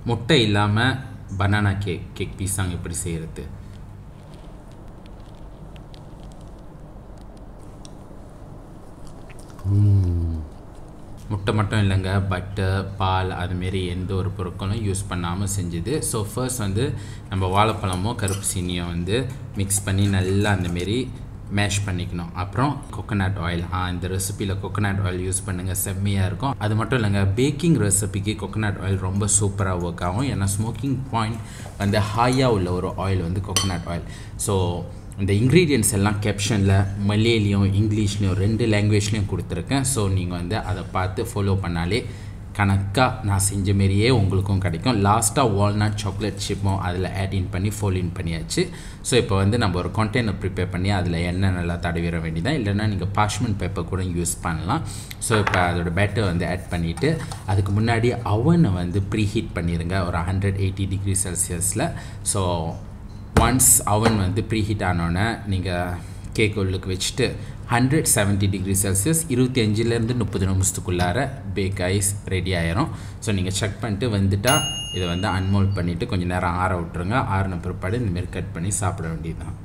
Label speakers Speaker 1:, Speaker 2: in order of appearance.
Speaker 1: முட்டை இல்லாமல் banana cake cake பீஸாங்க எப்படி செய்கிறது முட்டை மட்டும் இல்லைங்க பட்டர் பால் அதுமாரி எந்த ஒரு பொருட்களும் யூஸ் பண்ணாமல் செஞ்சுது ஸோ ஃபர்ஸ்ட் வந்து நம்ம வாழைப்பழமோ கருப்பு சீனியோ வந்து மிக்ஸ் பண்ணி நல்லா அந்தமாரி மேஷ் பண்ணிக்கணும் அப்புறம் கொக்கனட் ஆயில் ஆ இந்த ரெசிப்பியில் கொக்கனட் ஆயில் யூஸ் பண்ணுங்கள் செம்மையாக இருக்கும் அது மட்டும் இல்லைங்க பேக்கிங் ரெசிபிக்கு கொக்கனட் ஆயில் ரொம்ப சூப்பராக ஒர்க் ஆகும் ஏன்னா ஸ்மோக்கிங் பாயிண்ட் வந்து ஹையாக உள்ள ஒரு ஆயில் வந்து கொக்கனட் ஆயில் ஸோ இந்த இன்க்ரீடியன்ஸ் எல்லாம் கேப்ஷனில் மலேலியும் இங்கிலீஷ்லேயும் ரெண்டு லாங்குவேஜ்லேயும் கொடுத்துருக்கேன் ஸோ நீங்கள் வந்து அதை பார்த்து ஃபாலோ பண்ணாலே கணக்காக நான் செஞ்ச மாரியே உங்களுக்கும் கிடைக்கும் லாஸ்ட்டாக வால்நட் சாக்லேட் சிப்பும் அதில் ஆட் இன் பண்ணி ஃபோல் இன் பண்ணியாச்சு ஸோ இப்போ வந்து நம்ம ஒரு கண்டெய்னர் ப்ரிப்பேர் பண்ணி அதில் எண்ணெய் நல்லா தடவிட வேண்டியதான் இல்லைன்னா நீங்கள் பாஷ்மன் பேப்பர் கூட யூஸ் பண்ணலாம் ஸோ இப்போ அதோட பேட்டர் வந்து ஆட் பண்ணிவிட்டு அதுக்கு முன்னாடி அவனை வந்து ப்ரீ ஹீட் பண்ணிடுங்க ஒரு ஹண்ட்ரட் எயிட்டி டிகிரி செல்சியஸில் ஸோ ஒன்ஸ் அவன் வந்து ப்ரீ ஹீட் ஆனோடனே நீங்கள் கேக் உள்ளுக்கு வச்சுட்டு ஹண்ட்ரட் செவன்ட்டி டிகிரி செல்சியஸ் இருபத்தி அஞ்சுலேருந்து முப்பது நிமிஷத்துக்குள்ளார பேக் ஐஸ் ரெடி ஆயிரும் ஸோ நீங்கள் செக் பண்ணிட்டு வந்துட்டால் இதை வந்து அன்மோல்ட் பண்ணிவிட்டு கொஞ்சம் நேரம் ஆற விட்ருங்க ஆறின பிற்பாடு இந்தமாரி கட் பண்ணி சாப்பிட வேண்டியதுதான்